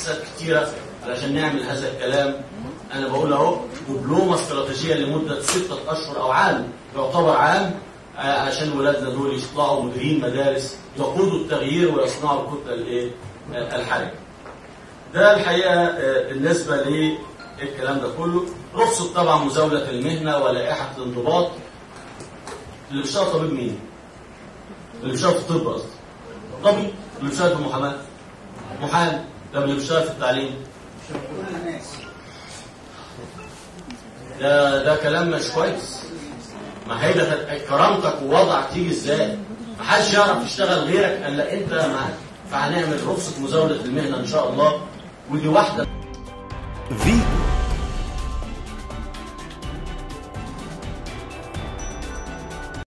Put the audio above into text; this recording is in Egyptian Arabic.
مؤسسات كتيره علشان نعمل هذا الكلام انا بقول اهو دبلومه استراتيجيه لمده سته اشهر او عام يعتبر عام آه، عشان ولادنا دول يطلعوا مديرين مدارس يقودوا التغيير ويصنعوا الكتله الايه؟ آه، الحرجه. ده الحقيقه آه، بالنسبه للكلام ده كله رخصه طبعا مزاوله المهنه ولائحه الانضباط اللي بيشتغل طبيب مين؟ اللي بيشتغل في الطب قصدي طبيب اللي بيشتغل في المحاماه محامي لما اللي بيشتغل في التعليم ده ده كلام مش كويس ما هي ده كرامتك ووضعك تيجي ازاي؟ ما حدش يعرف يشتغل غيرك الا انت معاك فهنعمل رخصه مزاوله المهنه ان شاء الله ودي واحده في